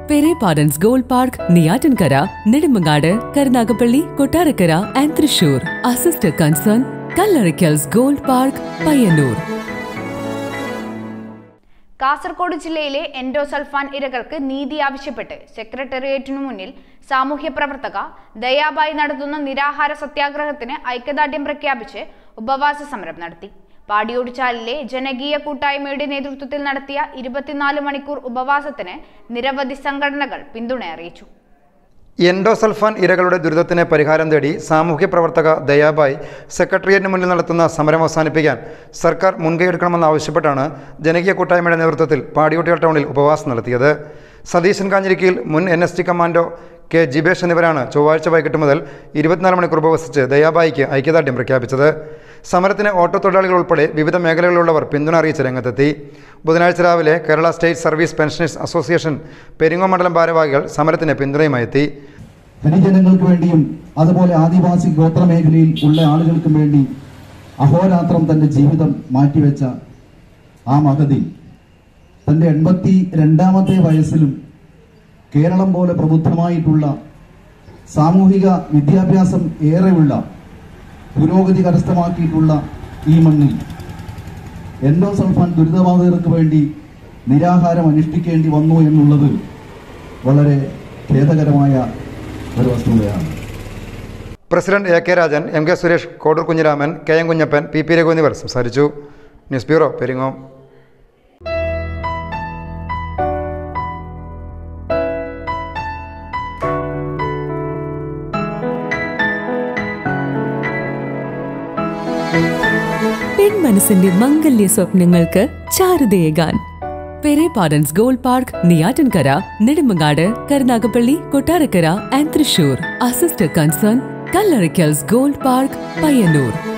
പെരേ പാഡൻസ് gold park Neyyattinkara Nedumangad Karunagappally Kottarakkara and Thrissur a sister concern Kallarickals gold park Payyanur Kasaragod ജില്ലയിലെ endosulfan ഇരകൾക്ക് നീതി ആവശ്യപ്പെട്ട് സെക്രട്ടേറിയറ്റിനു മുന്നിൽ സാമൂഹ്യ പ്രവർത്തക ദയാബായി നടത്തുന്ന നിരാഹാര സത്യാഗ്രഹത്തിന് ഐക്യദാർഢ്യം പ്രഖ്യാപിച്ച് ഉപവാസ സമരം നടത്തി പാടിയോടിച്ചാലിലെ ജനകീയ കൂട്ടായ്മയുടെ നേതൃത്വത്തിൽ നടത്തിയ ഇരുപത്തിനാല് മണിക്കൂർ ഉപവാസത്തിന് നിരവധി സംഘടനകൾ പിന്തുണ അറിയിച്ചു എൻഡോസൾഫാൻ ഇരകളുടെ ദുരിതത്തിന് പരിഹാരം തേടി സാമൂഹ്യ പ്രവർത്തക ദയാബായ് സെക്രട്ടേറിയറ്റിന് മുന്നിൽ നടത്തുന്ന സമരം അവസാനിപ്പിക്കാൻ സർക്കാർ മുൻകൈയെടുക്കണമെന്നാവശ്യപ്പെട്ടാണ് ജനകീയ കൂട്ടായ്മയുടെ നേതൃത്വത്തിൽ പാടിയോട്ടിയാൽ ടൗണിൽ ഉപവാസം നടത്തിയത് സതീശൻ കാഞ്ഞിരിക്കയിൽ മുൻ N S T commando K Jibesh എന്നിവരാണ് ചൊവ്വാഴ്ച വൈകിട്ട് മുതൽ ഇരുപത്തിനാല് മണിക്കൂർ ഉപവസിച്ച് ദയാബായിക്ക് ഐക്യദാർഢ്യം പ്രഖ്യാപിച്ചത് സമരത്തിന് ഓട്ടോ തൊഴിലാളികൾ ഉൾപ്പെടെ വിവിധ മേഖലകളിലുള്ളവർ പിന്തുണ അറിയിച്ച് രംഗത്തെത്തി ബുധനാഴ്ച രാവിലെ Kerala state service pensioners association Peringo മണ്ഡലം ഭാരവാഹികൾ സമരത്തിന് പിന്തുണയുമായി എത്തി ഹരിജനങ്ങൾക്ക് വേണ്ടിയും അതുപോലെ ആദിവാസി ഗോത്ര മേഖലയിൽ ഉള്ള ആളുകൾക്കും വേണ്ടി അഹോരാത്രം തന്റെ ജീവിതം മാറ്റിവെച്ച ആ മഹതി തന്റെ എൺപത്തി രണ്ടാമത്തെ വയസ്സിലും കേരളം പോലെ പ്രബുദ്ധമായിട്ടുള്ള സാമൂഹിക വിദ്യാഭ്യാസം ഏറെയുള്ള പുരോഗതി കരസ്ഥമാക്കിയിട്ടുള്ള ഈ മണ്ണിൽ എൻഡോസൾഫാൻ ദുരിതബാധിതർക്ക് വേണ്ടി നിരാഹാരം അനുഷ്ഠിക്കേണ്ടി വന്നു എന്നുള്ളത് വളരെ ഖേദകരമായ ഒരു വസ്തുതയാണ് president A K Rajan M K Suresh Kodoor Kunhiraman K M Kunhappan P P Raghu എന്നിവർ സംസാരിച്ചു ന്യൂസ് ബ്യൂറോ പെരിങ്ങോം പെൺമനസ്സിന്റെ മംഗല്യ സ്വപ്നങ്ങൾക്ക് ചാരുതയേകാൻ പെരേ പാഡൻസ് gold park Neyyattinkara Nedumangad Karunagappally Kottarakkara and Thrissur a sister concern Kallarickals gold park Payyanur